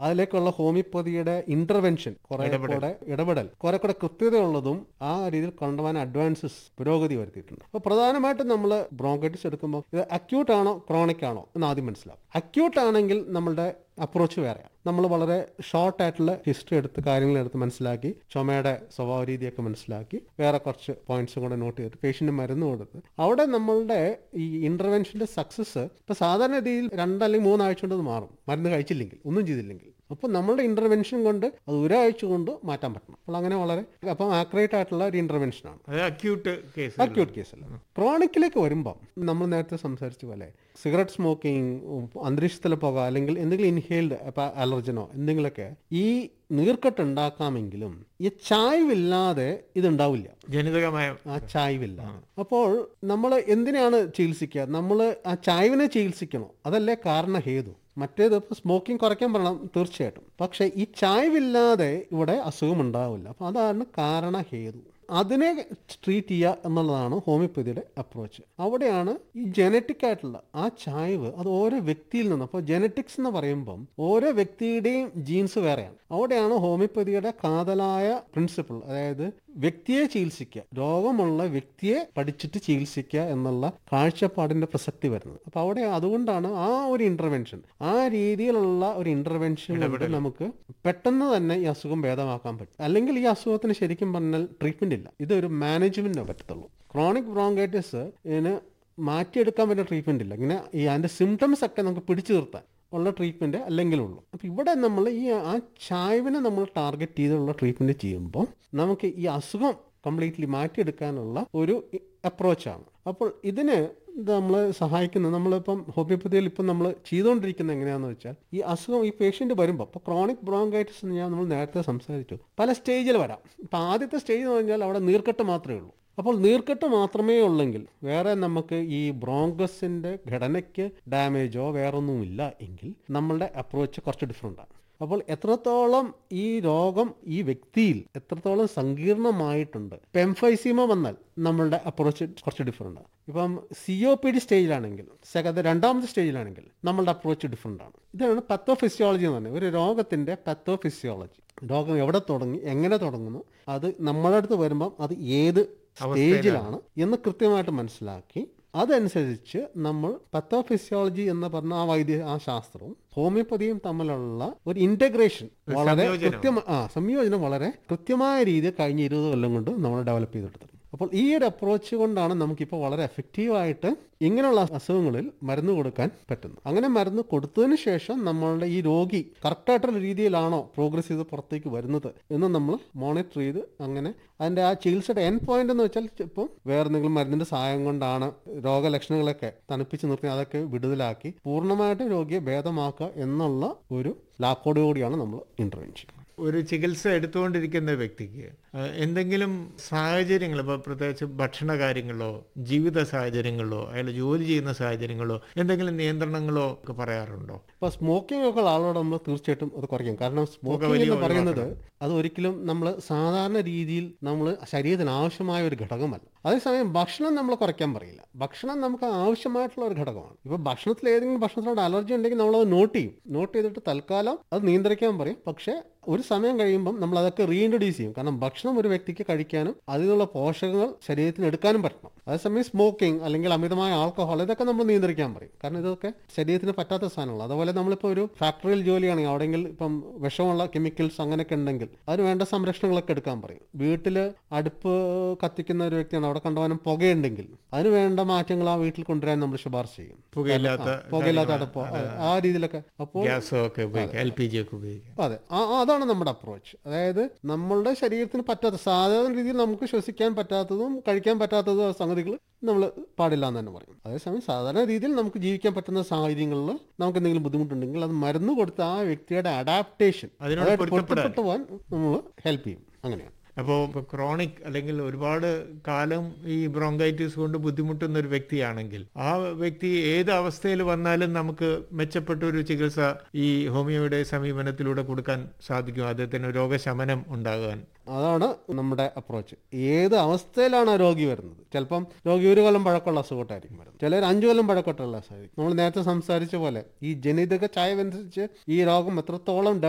അതിലേക്കുള്ള ഹോമിയോപ്പതിയുടെ ഇന്റർവെൻഷൻ കുറെ കൂടെ ഇടപെടൽ കുറെ കൂടെ കൃത്യതയുള്ളതും ആ രീതിയിൽ കൊണ്ടുപോകാൻ അഡ്വാൻസസ് പുരോഗതി വരുത്തിയിട്ടുണ്ട് അപ്പോൾ പ്രധാനമായിട്ടും നമ്മൾ ബ്രോങ്കൈറ്റിസ് എടുക്കുമ്പോൾ ഇത് അക്യൂട്ട് ആണോ ക്രോണിക് ആണോ എന്ന് ആദ്യം മനസ്സിലാവും അക്യൂട്ട് ആണെങ്കിൽ നമ്മളുടെ അപ്രോച്ച് വേറെയാണ് നമ്മൾ വളരെ ഷോർട്ട് ആയിട്ടുള്ള ഹിസ്റ്ററി എടുത്ത് കാര്യങ്ങൾ എടുത്ത് മനസ്സിലാക്കി ചുമയുടെ സ്വഭാവ രീതിയൊക്കെ മനസ്സിലാക്കി വേറെ കുറച്ച് പോയിന്റ്സും കൂടെ നോട്ട് ചെയ്തിട്ട് പേഷ്യന്റ് മരുന്ന് കൊടുത്ത് അവിടെ നമ്മളുടെ ഈ ഇന്റർവെൻഷന്റെ സക്സസ് ഇപ്പൊ സാധാരണ രീതിയിൽ രണ്ടല്ലെങ്കിൽ മൂന്നാഴ്ച കൊണ്ട് അത് മാറും മരുന്ന് കഴിച്ചില്ലെങ്കിൽ ഒന്നും ചെയ്തില്ലെങ്കിൽ അപ്പോൾ നമ്മളുടെ ഇന്റർവെൻഷൻ കൊണ്ട് അത് ഒരാഴ്ച കൊണ്ട് മാറ്റാൻ പറ്റണം അപ്പോൾ അങ്ങനെ വളരെ അപ്പം ആക്യുറേറ്റ് ആയിട്ടുള്ള ഒരു ഇന്റർവെൻഷനാണ് അത് അക്യൂട്ട് കേസ് അക്യൂട്ട് കേസല്ല ക്രോണിക്കിലേക്ക് വരുമ്പം നമ്മൾ നേരത്തെ സംസാരിച്ച പോലെ സിഗരറ്റ് സ്മോക്കിംഗ് അന്തരീക്ഷത്തിലെ പുക അല്ലെങ്കിൽ എന്തെങ്കിലും ഇൻഹെയിൽഡ് ഇപ്പം അലർജനോ എന്തെങ്കിലുമൊക്കെ ഈ നീർക്കെട്ട് ഉണ്ടാക്കാമെങ്കിലും ഈ ചായവില്ലാതെ ഇതുണ്ടാവില്ല ജനിതകമായ ആ ചായ്വില്ല അപ്പോൾ നമ്മൾ എന്തിനാണ് ചികിത്സിക്കുക നമ്മൾ ആ ചായ്വിനെ ചികിത്സിക്കണോ അതല്ലേ കാരണഹേതു മറ്റേത് ഇപ്പോൾ സ്മോക്കിംഗ് കുറയ്ക്കാൻ പറയണം തീർച്ചയായിട്ടും പക്ഷെ ഈ ചായ്വില്ലാതെ ഇവിടെ അസുഖം ഉണ്ടാവില്ല അപ്പോൾ അതാണ് കാരണഹേതു അതിനെ ട്രീറ്റ് ചെയ്യുക എന്നുള്ളതാണ് ഹോമിയോപ്പതിയുടെ അപ്രോച്ച് അവിടെയാണ് ഈ ജനറ്റിക് ആയിട്ടുള്ള ആ ചായ്വ് അത് ഓരോ വ്യക്തിയിൽ നിന്ന് അപ്പോൾ ജനറ്റിക്സ് എന്ന് പറയുമ്പം ഓരോ വ്യക്തിയുടെയും ജീൻസ് വേറെയാണ് അവിടെയാണ് ഹോമിയോപ്പതിയുടെ കാതലായ പ്രിൻസിപ്പിൾ അതായത് വ്യക്തിയെ ചികിത്സിക്കുക രോഗമുള്ള വ്യക്തിയെ പഠിച്ചിട്ട് ചികിത്സിക്കുക എന്നുള്ള കാഴ്ചപ്പാടിന്റെ പ്രസക്തി വരുന്നത് അപ്പൊ അവിടെ അതുകൊണ്ടാണ് ആ ഒരു ഇന്റർവെൻഷൻ ആ രീതിയിലുള്ള ഒരു ഇന്റർവെൻഷൻ കൊണ്ട് നമുക്ക് പെട്ടെന്ന് തന്നെ ഈ അസുഖം ഭേദമാക്കാൻ പറ്റും അല്ലെങ്കിൽ ഈ അസുഖത്തിന് ശരിക്കും പറഞ്ഞാൽ ട്രീറ്റ്മെന്റ് ഇല്ല ഇതൊരു മാനേജ്മെന്റിനെ പറ്റത്തുള്ളൂ ക്രോണിക് ബ്രോങ്കൈറ്റിസ് ഇതിന് മാറ്റിയെടുക്കാൻ പറ്റുന്ന ട്രീറ്റ്മെന്റ് ഇല്ല ഇങ്ങനെ ഈ അതിന്റെ സിംറ്റംസ് ഒക്കെ നമുക്ക് പിടിച്ചു നിർത്താൻ ഉള്ള ട്രീറ്റ്മെന്റ് അല്ലെങ്കിലുള്ളൂ അപ്പം ഇവിടെ നമ്മൾ ഈ ആ ചായ്വിനെ നമ്മൾ ടാർഗറ്റ് ചെയ്തുള്ള ട്രീറ്റ്മെന്റ് ചെയ്യുമ്പോൾ നമുക്ക് ഈ അസുഖം കംപ്ലീറ്റ്ലി മാറ്റിയെടുക്കാനുള്ള ഒരു അപ്രോച്ചാണ് അപ്പോൾ ഇതിന് നമ്മൾ സഹായിക്കുന്നത് നമ്മളിപ്പം ഹോമിയോപ്പതിയിൽ ഇപ്പം നമ്മൾ ചെയ്തുകൊണ്ടിരിക്കുന്നത് എങ്ങനെയാണെന്ന് വെച്ചാൽ ഈ അസുഖം ഈ പേഷ്യൻ്റ് വരുമ്പോൾ ഇപ്പോൾ ക്രോണിക് ബ്രോങ്കൈറ്റിസ് എന്ന് ഞാൻ നമ്മൾ നേരത്തെ സംസാരിച്ചു പല സ്റ്റേജിൽ വരാം ഇപ്പം ആദ്യത്തെ സ്റ്റേജ് എന്ന് പറഞ്ഞാൽ അവിടെ നീർക്കെട്ട് മാത്രമേ ഉള്ളൂ അപ്പോൾ നീർക്കെട്ട് മാത്രമേ ഉള്ളെങ്കിൽ വേറെ നമുക്ക് ഈ ബ്രോങ്കസിന്റെ ഘടനയ്ക്ക് ഡാമേജോ വേറൊന്നുമില്ല എങ്കിൽ നമ്മളുടെ അപ്രോച്ച് കുറച്ച് ഡിഫറെൻ്റ് ആണ് അപ്പോൾ എത്രത്തോളം ഈ രോഗം ഈ വ്യക്തിയിൽ എത്രത്തോളം സങ്കീർണമായിട്ടുണ്ട് പെംഫൈസീമ വന്നാൽ നമ്മളുടെ അപ്രോച്ച് കുറച്ച് ഡിഫറെൻ്റ് ആണ് ഇപ്പം സി ഒ പി ഡി സ്റ്റേജിലാണെങ്കിൽ സെക്കൻഡ് രണ്ടാമത്തെ സ്റ്റേജിലാണെങ്കിൽ നമ്മളുടെ അപ്രോച്ച് ഡിഫറെൻ്റ് ആണ് ഇതാണ് പത്തോഫിസിയോളജി എന്ന് പറഞ്ഞാൽ ഒരു രോഗത്തിൻ്റെ പത്തോഫിസിയോളജി രോഗം എവിടെ തുടങ്ങി എങ്ങനെ തുടങ്ങുന്നു അത് നമ്മളുടെ അടുത്ത് വരുമ്പം അത് ഏത് സ്റ്റേജിലാണ് എന്ന് കൃത്യമായിട്ട് മനസ്സിലാക്കി അതനുസരിച്ച് നമ്മൾ പത്തോഫിസിയോളജി എന്ന് പറഞ്ഞ ആ വൈദ്യ ആ ശാസ്ത്രവും ഹോമിയോപ്പതിയും തമ്മിലുള്ള ഒരു ഇന്റഗ്രേഷൻ വളരെ കൃത്യ ആ സംയോജനം വളരെ കൃത്യമായ രീതിയിൽ കഴിഞ്ഞ ഇരുപത് കൊല്ലം കൊണ്ട് നമ്മൾ ഡെവലപ്പ് ചെയ്തെടുത്തത് അപ്പോൾ ഈ ഒരു അപ്രോച്ച് കൊണ്ടാണ് നമുക്കിപ്പോൾ വളരെ എഫക്റ്റീവായിട്ട് ഇങ്ങനെയുള്ള അസുഖങ്ങളിൽ മരുന്ന് കൊടുക്കാൻ പറ്റുന്നത് അങ്ങനെ മരുന്ന് കൊടുത്തതിന് ശേഷം നമ്മളുടെ ഈ രോഗി കറക്റ്റായിട്ടുള്ള രീതിയിലാണോ പ്രോഗ്രസ് ചെയ്ത് പുറത്തേക്ക് വരുന്നത് എന്ന് നമ്മൾ മോണിറ്റർ ചെയ്ത് അങ്ങനെ അതിൻ്റെ ആ ചികിത്സയുടെ എൻ പോയിന്റ് എന്ന് വെച്ചാൽ ഇപ്പം വേറെ എന്തെങ്കിലും മരുന്നിന്റെ സഹായം കൊണ്ടാണ് രോഗലക്ഷണങ്ങളൊക്കെ തണുപ്പിച്ച് നിർത്തി അതൊക്കെ വിടുതലാക്കി പൂർണ്ണമായിട്ട് രോഗിയെ ഭേദമാക്കുക എന്നുള്ള ഒരു ലാക്കോടുകൂടിയാണ് നമ്മൾ ഇന്റർവെൻഷൻ ഒരു ചികിത്സ എടുത്തുകൊണ്ടിരിക്കുന്ന വ്യക്തിക്ക് അഹ് എന്തെങ്കിലും സാഹചര്യങ്ങൾ ഇപ്പോൾ പ്രത്യേകിച്ച് ഭക്ഷണ കാര്യങ്ങളോ ജീവിത സാഹചര്യങ്ങളോ അയാൾ ജോലി ചെയ്യുന്ന സാഹചര്യങ്ങളോ എന്തെങ്കിലും നിയന്ത്രണങ്ങളോ ഒക്കെ പറയാറുണ്ടോ ഇപ്പൊ സ്മോക്കിംഗ് ഒക്കെ ഉള്ള ആളോട് നമ്മൾ തീർച്ചയായിട്ടും അത് കുറയ്ക്കും കാരണം സ്മോക്കിംഗ് എന്ന് പറയുന്നത് അത് ഒരിക്കലും നമ്മൾ സാധാരണ രീതിയിൽ നമ്മൾ ശരീരത്തിന് ആവശ്യമായ ഒരു ഘടകമല്ല അതേസമയം ഭക്ഷണം നമ്മൾ കുറയ്ക്കാൻ പറയില്ല ഭക്ഷണം നമുക്ക് ആവശ്യമായിട്ടുള്ള ഒരു ഘടകമാണ് ഇപ്പൊ ഭക്ഷണത്തിൽ ഏതെങ്കിലും ഭക്ഷണത്തിനോട് അലർജി ഉണ്ടെങ്കിൽ നമ്മൾ അത് നോട്ട് ചെയ്യും നോട്ട് ചെയ്തിട്ട് തൽക്കാലം അത് നിയന്ത്രിക്കാൻ പറയും പക്ഷേ ഒരു സമയം കഴിയുമ്പം നമ്മൾ അതൊക്കെ റീഇൻട്രൊഡ്യൂസ് ചെയ്യും കാരണം ഭക്ഷണം ഒരു വ്യക്തിക്ക് കഴിക്കാനും അതിൽ നിന്നുള്ള പോഷകങ്ങൾ ശരീരത്തിന് എടുക്കാനും പറ്റണം അതേസമയം സ്മോക്കിംഗ് അല്ലെങ്കിൽ അമിതമായ ആൽക്കഹോൾ ഇതൊക്കെ നമ്മൾ നിയന്ത്രിക്കാൻ പറയും കാരണം ഇതൊക്കെ ശരീരത്തിന് പറ്റാത്ത സാധനങ്ങൾ അതുപോലെ നമ്മളിപ്പോൾ ഒരു ഫാക്ടറിയിൽ ജോലിയാണെങ്കിൽ അവിടെങ്കിൽ ഇപ്പം വിഷമുള്ള കെമിക്കൽസ് അങ്ങനെയൊക്കെ ഉണ്ടെങ്കിൽ അതിന് വേണ്ട സംരക്ഷണങ്ങളൊക്കെ എടുക്കാൻ പറയും വീട്ടിൽ അടുപ്പ് കത്തിക്കുന്ന ഒരു വ്യക്തിയാണ് അവിടെ കണ്ടുപോകാനും പുകയുണ്ടെങ്കിൽ അതിന് വേണ്ട മാറ്റങ്ങൾ ആ വീട്ടിൽ കൊണ്ടുവരാൻ നമ്മൾ ശുപാർശ ചെയ്യും പുകയില്ലാത്ത പുകയില്ലാത്ത അടുപ്പ് ആ രീതിയിലൊക്കെ അപ്പോൾ ഗ്യാസോ ഒക്കെ ഉപയോഗിക്കാം എൽ പി ജി ഒക്കെ ഉപയോഗിക്കാം അതെ ആ ആ, അതാണ് നമ്മുടെ അപ്രോച്ച് അതായത് നമ്മളുടെ ശരീരത്തിന് പറ്റാത്ത സാധാരണ രീതിയിൽ നമുക്ക് ശ്വസിക്കാൻ പറ്റാത്തതും കഴിക്കാൻ പറ്റാത്തതും സംഗതികൾ നമ്മൾ പാടില്ല എന്ന് തന്നെ പറയും അതേസമയം സാധാരണ രീതിയിൽ നമുക്ക് ജീവിക്കാൻ പറ്റുന്ന സാഹചര്യങ്ങളിൽ നമുക്ക് എന്തെങ്കിലും ബുദ്ധിമുട്ടുണ്ടെങ്കിൽ അത് മരുന്ന് കൊടുത്ത് ആ വ്യക്തിയുടെ അഡാപ്റ്റേഷൻ അതിനോട് പൊരുത്തപ്പെടാൻ. പൊരുത്തപ്പെട്ടു പോകാൻ നമ്മൾ ഹെൽപ്പ് ചെയ്യും അങ്ങനെയാണ് അപ്പോൾ ഇപ്പോൾ ക്രോണിക് അല്ലെങ്കിൽ ഒരുപാട് കാലം ഈ ബ്രോങ്കൈറ്റിസ് കൊണ്ട് ബുദ്ധിമുട്ടുന്ന ഒരു വ്യക്തിയാണെങ്കിൽ ആ വ്യക്തി ഏത് അവസ്ഥയിൽ വന്നാലും നമുക്ക് മെച്ചപ്പെട്ട ഒരു ചികിത്സ ഈ ഹോമിയോയുടെ സമീപനത്തിലൂടെ കൊടുക്കാൻ സാധിക്കും അദ്ദേഹത്തിന് രോഗശമനം ഉണ്ടാകാൻ അതാണ് നമ്മുടെ അപ്രോച്ച് ഏത് അവസ്ഥയിലാണ് ആ രോഗി വരുന്നത് ചിലപ്പം രോഗി ഒരു കൊല്ലം പഴക്കമുള്ള അസുഖമായിട്ടായിരിക്കും വരുന്നത് ചിലർ അഞ്ചു കൊല്ലം പഴക്കമുള്ള അസുഖം നമ്മൾ നേരത്തെ സംസാരിച്ച പോലെ ഈ ജനിതക ചായവനുസരിച്ച് ഈ രോഗം എത്രത്തോളം